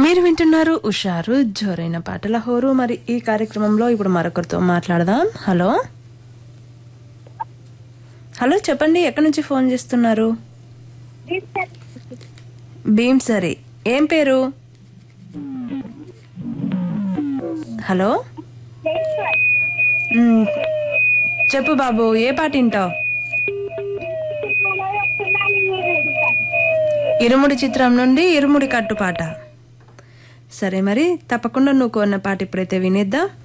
మీరు వింటున్నారు ఉషారు జోరైన పాటల హోరు మరి ఈ కార్యక్రమంలో ఇప్పుడు మరొకరితో మాట్లాడదాం హలో హలో చెప్పండి ఎక్కడి నుంచి ఫోన్ చేస్తున్నారు భీమ్ సరే ఏం పేరు హలో మ్, చెప్పు బాబు ఏ పాట వింటావు ఇరుముడి చిత్రం నుండి ఇరుముడి కట్టు పాట సరే మరి తప్పకుండా నువ్వు కొన్న పాట ఇప్పుడైతే వినేద్దాం